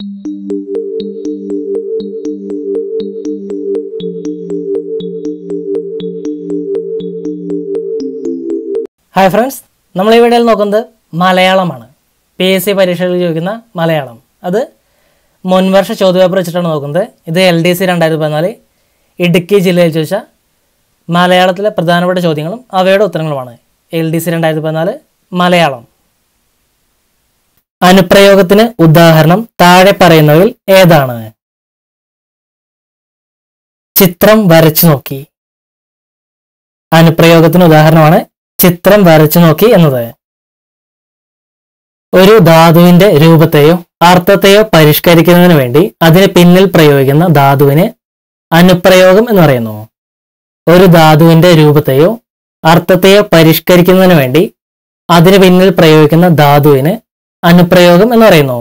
hi friends നമ്മൾ ഈ വീഡിയോയിൽ നോക്കുന്നത് മലയാളമാണ് പി എസ് സി പരീക്ഷകളിൽ ചോദിക്കുന്ന മലയാളം അത് മുൻവർഷ ചോദ്യപേപ്പർ വെച്ചിട്ടാണ് നോക്കുന്നത് ഇത് എൽ ഡി സി രണ്ടായിരത്തി പതിനാല് ഇടുക്കി ജില്ലയിൽ ചോദിച്ച മലയാളത്തിലെ പ്രധാനപ്പെട്ട ചോദ്യങ്ങളും അവയുടെ ഉത്തരങ്ങളുമാണ് എൽ ഡി സി രണ്ടായിരത്തി പതിനാല് മലയാളം അനുപ്രയോഗത്തിന് ഉദാഹരണം താഴെ പറയുന്നവയിൽ ഏതാണ് ചിത്രം വരച്ചു നോക്കി അനുപ്രയോഗത്തിന് ഉദാഹരണമാണ് ചിത്രം വരച്ചു നോക്കി എന്നത് ഒരു ധാതുവിന്റെ രൂപത്തെയോ അർത്ഥത്തെയോ പരിഷ്കരിക്കുന്നതിന് വേണ്ടി അതിന് പിന്നിൽ പ്രയോഗിക്കുന്ന ധാതുവിന് അനുപ്രയോഗം എന്ന് പറയുന്നു ഒരു ധാതുവിന്റെ രൂപത്തെയോ അർത്ഥത്തെയോ പരിഷ്കരിക്കുന്നതിന് വേണ്ടി അതിന് പിന്നിൽ പ്രയോഗിക്കുന്ന ധാതുവിന് അനുപ്രയോഗം എന്ന് പറയുന്നു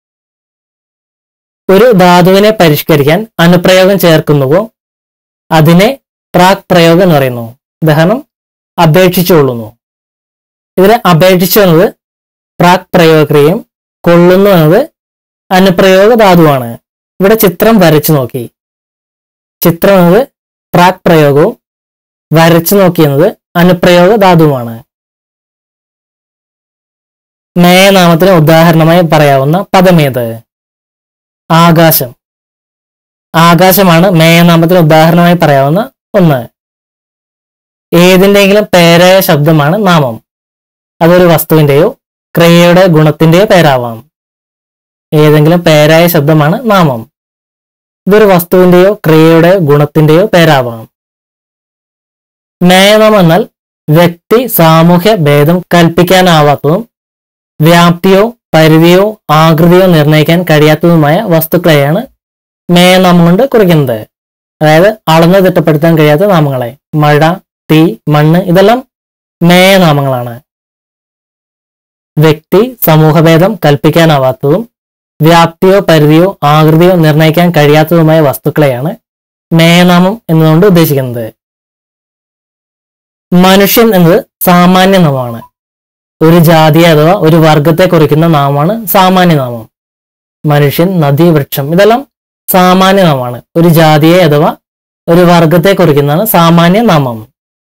ഒരു ധാതുവിനെ പരിഷ്കരിക്കാൻ അനുപ്രയോഗം ചേർക്കുന്നുവോ അതിനെ പ്രാക് പ്രയോഗം എന്ന് പറയുന്നു ഉദാഹരണം അപേക്ഷിച്ചുകൊള്ളുന്നു ഇതിൽ അപേക്ഷിച്ചു എന്നത് പ്രാക് പ്രയോഗക്രിയയും കൊള്ളുന്നു എന്നത് അനുപ്രയോഗ ധാതുവാണ് ഇവിടെ ചിത്രം വരച്ചു നോക്കി ചിത്രം എന്നത് പ്രാക് പ്രയോഗവും വരച്ചു നോക്കി എന്നത് അനുപ്രയോഗ ധാതുവാണ് മേയനാമത്തിന് ഉദാഹരണമായി പറയാവുന്ന പദമേത് ആകാശം ആകാശമാണ് മേയനാമത്തിന് ഉദാഹരണമായി പറയാവുന്ന ഒന്ന് ഏതിൻ്റെങ്കിലും പേരായ ശബ്ദമാണ് നാമം അതൊരു വസ്തുവിന്റെയോ ക്രിയയുടെ ഗുണത്തിന്റെയോ പേരാവാം ഏതെങ്കിലും പേരായ ശബ്ദമാണ് നാമം ഇതൊരു വസ്തുവിന്റെയോ ക്രിയയുടെ ഗുണത്തിന്റെയോ പേരാവാം മേയനം എന്നാൽ വ്യക്തി സാമൂഹ്യ ഭേദം കൽപ്പിക്കാനാവാത്തതും വ്യാപ്തിയോ പരിധിയോ ആകൃതിയോ നിർണ്ണയിക്കാൻ കഴിയാത്തതുമായ വസ്തുക്കളെയാണ് മേയനാമം കൊണ്ട് കുറിക്കുന്നത് അതായത് അളന്ന് തിട്ടപ്പെടുത്താൻ കഴിയാത്ത നാമങ്ങളെ മഴ തീ മണ്ണ് ഇതെല്ലാം മേയനാമങ്ങളാണ് വ്യക്തി സമൂഹഭേദം കൽപ്പിക്കാനാവാത്തതും വ്യാപ്തിയോ പരിധിയോ ആകൃതിയോ നിർണ്ണയിക്കാൻ കഴിയാത്തതുമായ വസ്തുക്കളെയാണ് മേയനാമം എന്നതുകൊണ്ട് ഉദ്ദേശിക്കുന്നത് മനുഷ്യൻ എന്നത് സാമാന്യ നാമമാണ് ഒരു ജാതിയെ അഥവാ ഒരു വർഗത്തെ കുറിക്കുന്ന നാമമാണ് സാമാന്യ നാമം മനുഷ്യൻ നദി വൃക്ഷം ഇതെല്ലാം സാമാന്യ നാമമാണ് ഒരു ജാതിയെ അഥവാ ഒരു വർഗത്തെ കുറിക്കുന്നതാണ് സാമാന്യ നാമം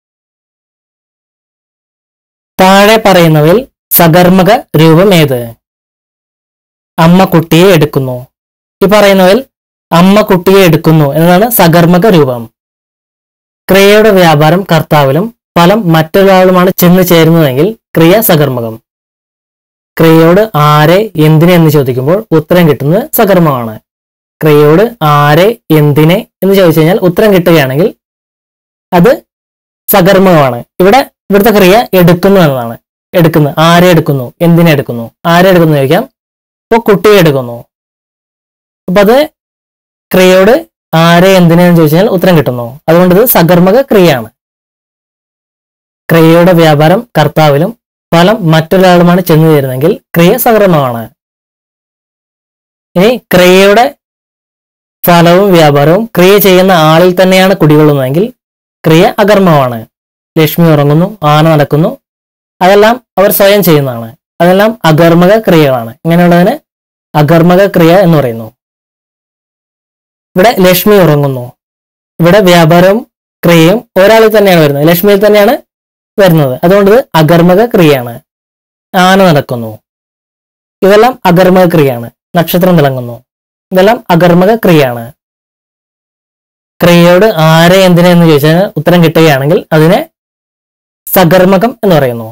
താഴെ പറയുന്നവയിൽ സകർമ്മക രൂപം ഏത് അമ്മ കുട്ടിയെ എടുക്കുന്നു ഈ പറയുന്നവയിൽ അമ്മ കുട്ടിയെ എടുക്കുന്നു എന്നതാണ് സകർമ്മക രൂപം ക്രിയയുടെ വ്യാപാരം കർത്താവിലും ഫലം മറ്റൊരാളുമാണ് ചെന്ന് ചേരുന്നതെങ്കിൽ ക്രിയ സകർമ്മകം ക്രിയയോട് ആരെ എന്തിനെ എന്ന് ചോദിക്കുമ്പോൾ ഉത്തരം കിട്ടുന്നത് സകർമ്മമാണ് ക്രിയയോട് ആരെ എന്തിനെ എന്ന് ചോദിച്ചു കഴിഞ്ഞാൽ ഉത്തരം കിട്ടുകയാണെങ്കിൽ അത് സകർമ്മകമാണ് ഇവിടെ ഇവിടുത്തെ ക്രിയ എടുക്കുന്നു എന്നതാണ് എടുക്കുന്നു ആരെ എടുക്കുന്നു എന്തിനെ എടുക്കുന്നു ആരെ എടുക്കുന്നു ചോദിക്കാം ഇപ്പൊ കുട്ടിയെ എടുക്കുന്നു അപ്പൊ അത് ക്രിയയോട് ആരെ എന്തിനെന്ന് ചോദിച്ചാൽ ഉത്തരം കിട്ടുന്നു അതുകൊണ്ട് ഇത് സകർമ്മക ക്രിയയാണ് ക്രിയയുടെ വ്യാപാരം കർത്താവിലും ഫലം മറ്റൊരാളുമാണ് ചെന്നു ചേരുന്നെങ്കിൽ ക്രിയ സകർമ്മമാണ് ഇനി ക്രിയയുടെ ഫലവും വ്യാപാരവും ക്രിയ ചെയ്യുന്ന ആളിൽ തന്നെയാണ് കുടികൊള്ളുന്നതെങ്കിൽ ക്രിയ അകർമ്മമാണ് ലക്ഷ്മി ഉറങ്ങുന്നു ആന നടക്കുന്നു അതെല്ലാം അവർ സ്വയം ചെയ്യുന്നതാണ് അതെല്ലാം അകർമ്മക ക്രിയകളാണ് ഇങ്ങനെയുള്ളതിന് അകർമ്മക ക്രിയ എന്ന് പറയുന്നു ഇവിടെ ലക്ഷ്മി ഉറങ്ങുന്നു ഇവിടെ വ്യാപാരവും ക്രിയയും ഒരാളിൽ തന്നെയാണ് വരുന്നത് ലക്ഷ്മിയിൽ തന്നെയാണ് വരുന്നത് അതുകൊണ്ട് ഇത് അകർമ്മക ക്രിയയാണ് ആന നടക്കുന്നു ഇതെല്ലാം അകർമ്മക ക്രിയയാണ് നക്ഷത്രം തിളങ്ങുന്നു ഇതെല്ലാം അകർമ്മക ക്രിയയാണ് ക്രിയയോട് ആരെ എന്തിനെ എന്ന് ചോദിച്ചാൽ ഉത്തരം കിട്ടുകയാണെങ്കിൽ അതിനെ സകർമ്മകം എന്ന് പറയുന്നു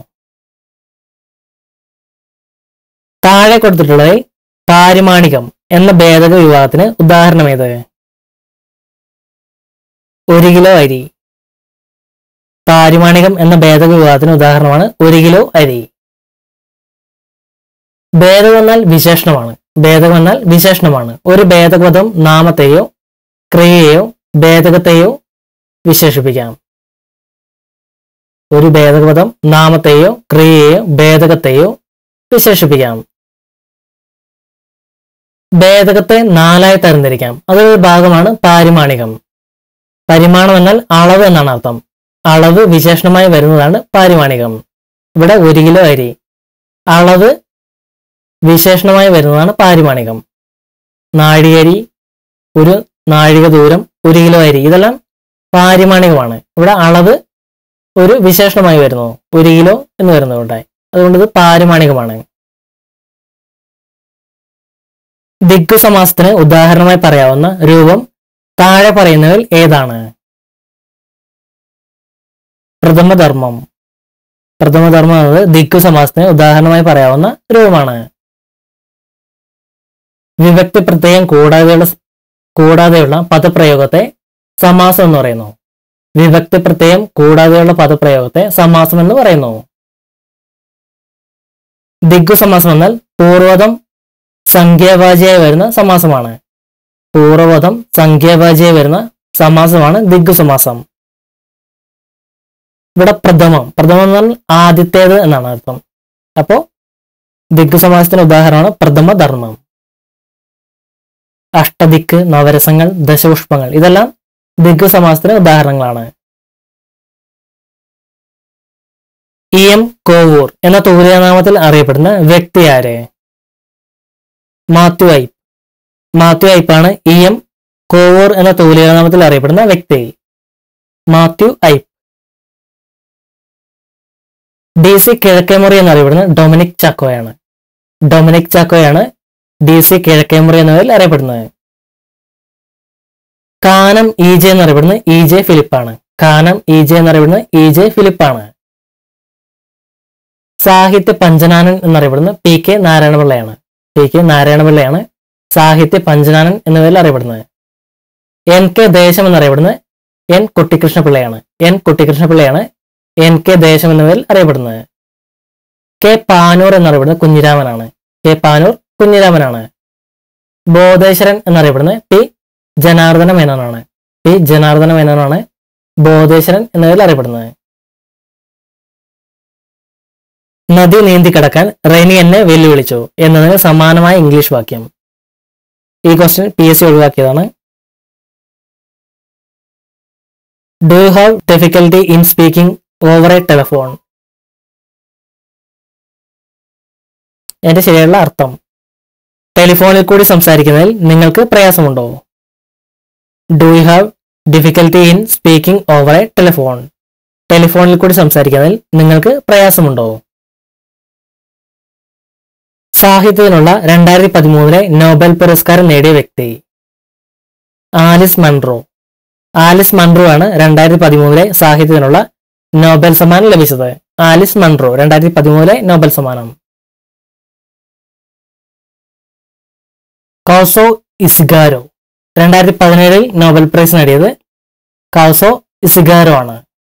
താഴെ കൊടുത്തിട്ടുള്ളത് പാരിമാണികം എന്ന ഭേദക വിഭാഗത്തിന് ഉദാഹരണം ഏത് ഒരു കിലോ അരി പാരിമാണികം എന്ന ഭേദക വിഭാഗത്തിന് ഉദാഹരണമാണ് ഒരു കിലോ അരി ഭേദകം എന്നാൽ വിശേഷണമാണ് ഭേദകം എന്നാൽ വിശേഷണമാണ് ഒരു ഭേദകപദം നാമത്തെയോ ക്രിയയെയോ ഭേദകത്തെയോ വിശേഷിപ്പിക്കാം ഒരു ഭേദകപദം നാമത്തെയോ ക്രിയയെയോ ഭേദകത്തെയോ വിശേഷിപ്പിക്കാം ഭേദകത്തെ നാലായി തരംതിരിക്കാം അതൊരു ഭാഗമാണ് പാരിമാണികം പരിമാണം എന്നാൽ അളവ് എന്നാണ് അർത്ഥം അളവ് വിശേഷണമായി വരുന്നതാണ് പാരിമാണികം ഇവിടെ ഒരു കിലോ അരി അളവ് വിശേഷണമായി വരുന്നതാണ് പാരിമാണികം നാഴികരി ഒരു നാഴിക ദൂരം ഒരു കിലോ അരി ഇതെല്ലാം പാരിമാണികമാണ് ഇവിടെ അളവ് ഒരു വിശേഷണമായി വരുന്നു ഒരു കിലോ എന്ന് വരുന്നു ഇവിടെ അതുകൊണ്ട് ഇത് പാരിമാണികമാണ് ദിഗ്ഗു സമാസത്തിന് ഉദാഹരണമായി പറയാവുന്ന രൂപം താഴെ പറയുന്നവയിൽ ഏതാണ് പ്രഥമധർമ്മം പ്രഥമധർമ്മം എന്നത് ദിഗ്ഗു സമാസത്തിന് ഉദാഹരണമായി പറയാവുന്ന രൂപമാണ് വിഭക്തി പ്രത്യയം കൂടാതെയുള്ള കൂടാതെയുള്ള പദപ്രയോഗത്തെ സമാസം എന്ന് പറയുന്നു വിഭക്തി പ്രത്യയം കൂടാതെയുള്ള പദപ്രയോഗത്തെ സമാസം എന്ന് പറയുന്നു ദിഗ്ഗു സമാസം എന്നാൽ പൂർവ്വതം സംഖ്യാവാചിയായി വരുന്ന സമാസമാണ് പൂർവ്വപദം സംഖ്യാവാചിയായി വരുന്ന സമാസമാണ് ദിഗ്ഗു സമാസം ഇവിടെ പ്രഥമം പ്രഥമം എന്ന് പറഞ്ഞാൽ ആദ്യത്തേത് എന്നാണ് അർത്ഥം അപ്പോ ദിഗ്ഗു സമാസത്തിന് ഉദാഹരണമാണ് പ്രഥമ ധർമ്മം അഷ്ടദിക്ക് നവരസങ്ങൾ ദശപുഷ്പങ്ങൾ ഇതെല്ലാം ദിഗ്ഗു സമാസത്തിന് ഉദാഹരണങ്ങളാണ് ഇ എം കോവൂർ എന്ന തൂലികാനാമത്തിൽ അറിയപ്പെടുന്ന വ്യക്തി ആര് മാത്യു ഐപ്പ് മാത്യു ഐപ്പാണ് ഇ എം കോവൂർ എന്ന തൂലികാനാമത്തിൽ അറിയപ്പെടുന്ന വ്യക്തി Mathew Aipe D C Kizhakkemuri എന്നറിയപ്പെടുന്ന ഡൊമിനിക് ചാക്കോയാണ് ഡൊമിനിക് ചാക്കോയാണ് ഡി സി കിഴക്കേമുറി എന്നതിൽ അറിയപ്പെടുന്നത് കാനം ഇ ജെ എന്നറിയപ്പെടുന്നത് ഇ ജെ ഫിലിപ്പാണ് കാനം ഇ ജെ എന്നറിയപ്പെടുന്നത് ഇ ജെ ഫിലിപ്പാണ് സാഹിത്യ പഞ്ചനാനൻ എന്നറിയപ്പെടുന്നത് പി കെ നാരായണപിള്ളയാണ് പി കെ നാരായണപിള്ളയാണ് സാഹിത്യ പഞ്ചനാനൻ എന്നിവയിൽ അറിയപ്പെടുന്നത് എൻ കെ ദേശം എന്നറിയപ്പെടുന്നത് എൻ കുട്ടിക്കൃഷ്ണപിള്ളയാണ് എൻ കുട്ടിക്കൃഷ്ണപിള്ളയാണ് എൻ കെ ദേശം എന്നിവയിൽ അറിയപ്പെടുന്നത് കെ പാനൂർ എന്നറിയപ്പെടുന്നത് കുഞ്ഞിരാമനാണ് കെ പാനൂർ കുഞ്ഞിരാമനാണ് ബോധേശ്വരൻ എന്നറിയപ്പെടുന്നത് പി ജനാർദ്ദന മേനോനാണ് പി ജനാർദ്ദന മേനോനാണ് ബോധേശ്വരൻ എന്നതിൽ അറിയപ്പെടുന്നത് നദി നീന്തി കടക്കാൻ റെനി എന്നെ വെല്ലുവിളിച്ചു എന്നതിന് സമാനമായ ഇംഗ്ലീഷ് വാക്യം ഈ ക്വസ്റ്റ്യൻ പി എസ് സി ഒഴിവാക്കിയതാണ് do you have difficulty in speaking over a telephone എന്റെ ശരിയുള്ള അർത്ഥം ടെലിഫോണിൽ കൂടി സംസാരിക്കുന്നതിൽ നിങ്ങൾക്ക് പ്രയാസമുണ്ടോ do you have difficulty in speaking over a telephone ടെലിഫോണിൽ കൂടി സംസാരിക്കുന്നതിൽ നിങ്ങൾക്ക് പ്രയാസമുണ്ടോ സാഹിത്യത്തിനുള്ള രണ്ടായിരത്തി പതിമൂന്നിലെ നോബൽ പുരസ്കാരം നേടിയ വ്യക്തി ആലിസ് മൺറോ ആലിസ് മൺറോ ആണ് രണ്ടായിരത്തി പതിമൂന്നിലെ സാഹിത്യത്തിനുള്ള നോബൽ സമ്മാനം ലഭിച്ചത് ആലിസ് മൺറോ രണ്ടായിരത്തി പതിമൂന്നിലെ നോബൽ സമ്മാനം കൗസോ ഇസിഗാരോ രണ്ടായിരത്തി പതിനേഴിൽ നോബൽ പ്രൈസ് നേടിയത് കൗസോ ഇസിഗാരോ ആണ്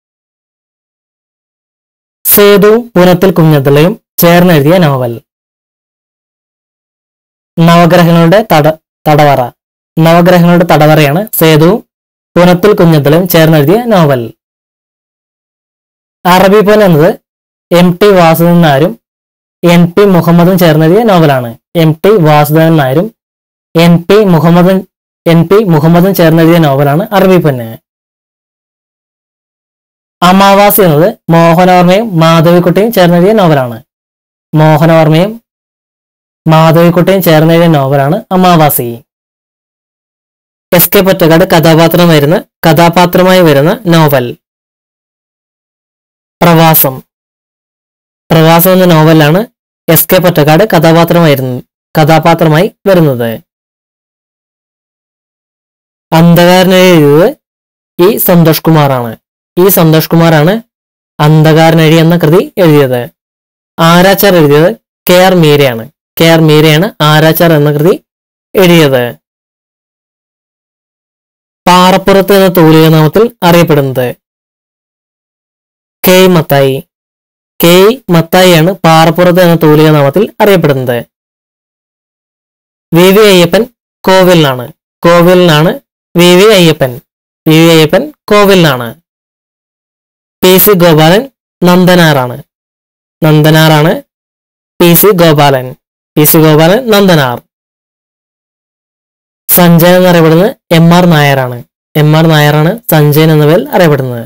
സേതുവും പൂനത്തിൽ കുഞ്ഞത്തിളയും ചേർന്നെഴുതിയ നോവൽ നവഗ്രഹങ്ങളുടെ തട തടവറ നവഗ്രഹങ്ങളുടെ തടവറയാണ് സേതുവും പൂനത്തിൽ കുഞ്ഞത്തിളയും ചേർന്നെഴുതിയ നോവൽ അറബി പോൻ എന്നത് എം ടി വാസുദേവൻ നായരും എൻ പി മുഹമ്മദും ചേർന്നെഴുതിയ നോവലാണ് എം ടി വാസുദേവൻ നായരും എൻ പി മുഹമ്മദും എൻ പി മുഹമ്മദും ചേർന്നെഴുതിയ നോവലാണ് അറബി പൊന്ന് അമാവാസി എന്നത് മോഹനവർമ്മയും മാധവിക്കുട്ടിയും ചേർന്നെഴുതിയ നോവലാണ് മോഹനവർമ്മയും മാധവിക്കുട്ടിയും ചേർന്നെഴുതിയ നോവലാണ് അമാവാസി എസ് കെ പൊറ്റക്കാട് കഥാപാത്രം വരുന്ന കഥാപാത്രമായി വരുന്ന നോവൽ പ്രവാസം പ്രവാസം എന്ന നോവലാണ് എസ് കെ പൊറ്റക്കാട് കഥാപാത്രമായിരുന്നു കഥാപാത്രമായി വരുന്നത് അന്ധകാരനെ എഴുതിയത് ഇ സന്തോഷ് കുമാറാണ് ഇ സന്തോഷ് കുമാറാണ് അന്ധകാരനഴി എന്ന കൃതി എഴുതിയത് ആരാച്ചാർ എഴുതിയത് കെ ആർ മീരയാണ് കെ ആർ മീരയാണ് ആരാച്ചാർ എന്ന കൃതി എഴുതിയത് പാറപ്പുറത്ത് എന്ന തൂലിക നാമത്തിൽ അറിയപ്പെടുന്നത് കെ മത്തായി കെ മത്തായിയാണ് പാറപ്പുറത്ത് എന്ന തൂലിക നാമത്തിൽ അറിയപ്പെടുന്നത് വി വി അയ്യപ്പൻ കോവിലിനാണ് കോവിലിനാണ് V V Ayyappan V V Ayyappan കോവിലിനാണ് പി സി ഗോപാലൻ നന്ദനാറാണ് നന്ദനാറാണ് P C Gopalan P C Gopalan Nandanar Sanjayan എന്നറിയപ്പെടുന്നത് എം ആർ നായരാണ് എം ആർ നായരാണ് സഞ്ജയൻ എന്ന പേരിൽ അറിയപ്പെടുന്നത്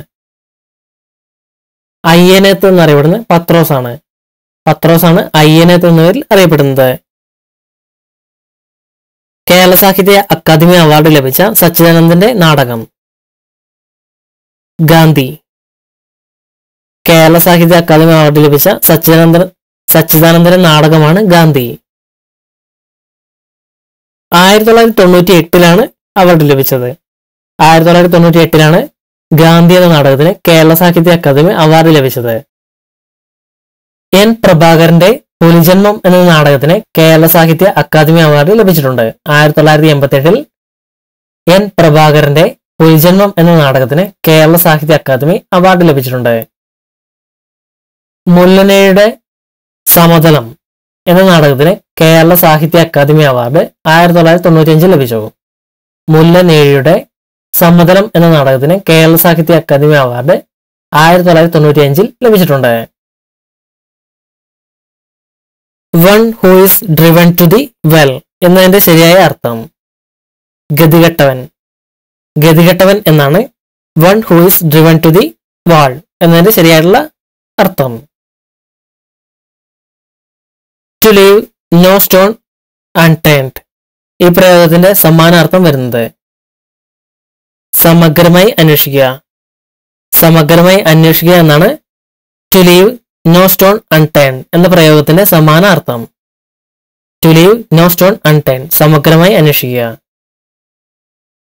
അയ്യനത്ത് എന്നറിയപ്പെടുന്നത് പത്രോസ് ആണ് പത്രോസ് ആണ് അയ്യനത്ത് എന്ന പേരിൽ അറിയപ്പെടുന്നത് കേരള സാഹിത്യ അക്കാദമി അവാർഡ് ലഭിച്ച സച്ചിദാനന്ദന്റെ നാടകം ഗാന്ധി കേരള സാഹിത്യ അക്കാദമി അവാർഡ് ലഭിച്ച സച്ചിദാനന്ദ സച്ചിദാനന്ദന്റെ നാടകമാണ് ഗാന്ധി ആയിരത്തി തൊള്ളായിരത്തി തൊണ്ണൂറ്റി എട്ടിലാണ് അവാർഡ് ലഭിച്ചത് ആയിരത്തി തൊള്ളായിരത്തി തൊണ്ണൂറ്റി എട്ടിലാണ് ഗാന്ധി എന്ന നാടകത്തിന് കേരള സാഹിത്യ അക്കാദമി അവാർഡ് ലഭിച്ചത് എൻ പ്രഭാകരന്റെ പുലിജന്മം എന്ന നാടകത്തിന് കേരള സാഹിത്യ അക്കാദമി അവാർഡ് ലഭിച്ചിട്ടുണ്ട് ആയിരത്തി തൊള്ളായിരത്തി എൺപത്തി എട്ടിൽ എൻ പ്രഭാകരന്റെ പുലിജന്മം എന്ന നാടകത്തിന് കേരള സാഹിത്യ അക്കാദമി അവാർഡ് ലഭിച്ചിട്ടുണ്ട് മുല്ലനയുടെ സമതലം എന്ന നാടകത്തിന് കേരള സാഹിത്യ അക്കാദമി അവാർഡ് ആയിരത്തി തൊള്ളായിരത്തി തൊണ്ണൂറ്റി അഞ്ചിൽ ലഭിച്ചു മുല്ലനേഴിയുടെ സമതലം എന്ന നാടകത്തിന് കേരള സാഹിത്യ അക്കാദമി അവാർഡ് ആയിരത്തി തൊള്ളായിരത്തി തൊണ്ണൂറ്റി അഞ്ചിൽ ലഭിച്ചിട്ടുണ്ട് one who is driven to the wall എന്നതിന്റെ ശരിയായ അർത്ഥം ഗതികെട്ടവൻ ഗതികെട്ടവൻ എന്നാണ് one who is driven to the wall എന്നതിന്റെ ശരിയായിട്ടുള്ള അർത്ഥം to leave no stone unturned ഈ പ്രയോഗത്തിന്റെ സമാനാർത്ഥം വരുന്നത് സമഗ്രമായി അന്വേഷിക്കുക സമഗ്രമായി അന്വേഷിക്കുക എന്നാണ് to leave no stone unturned എന്ന പ്രയോഗത്തിന്റെ സമാന അർത്ഥം to leave no stone unturned സമഗ്രമായി അന്വേഷിക്കുക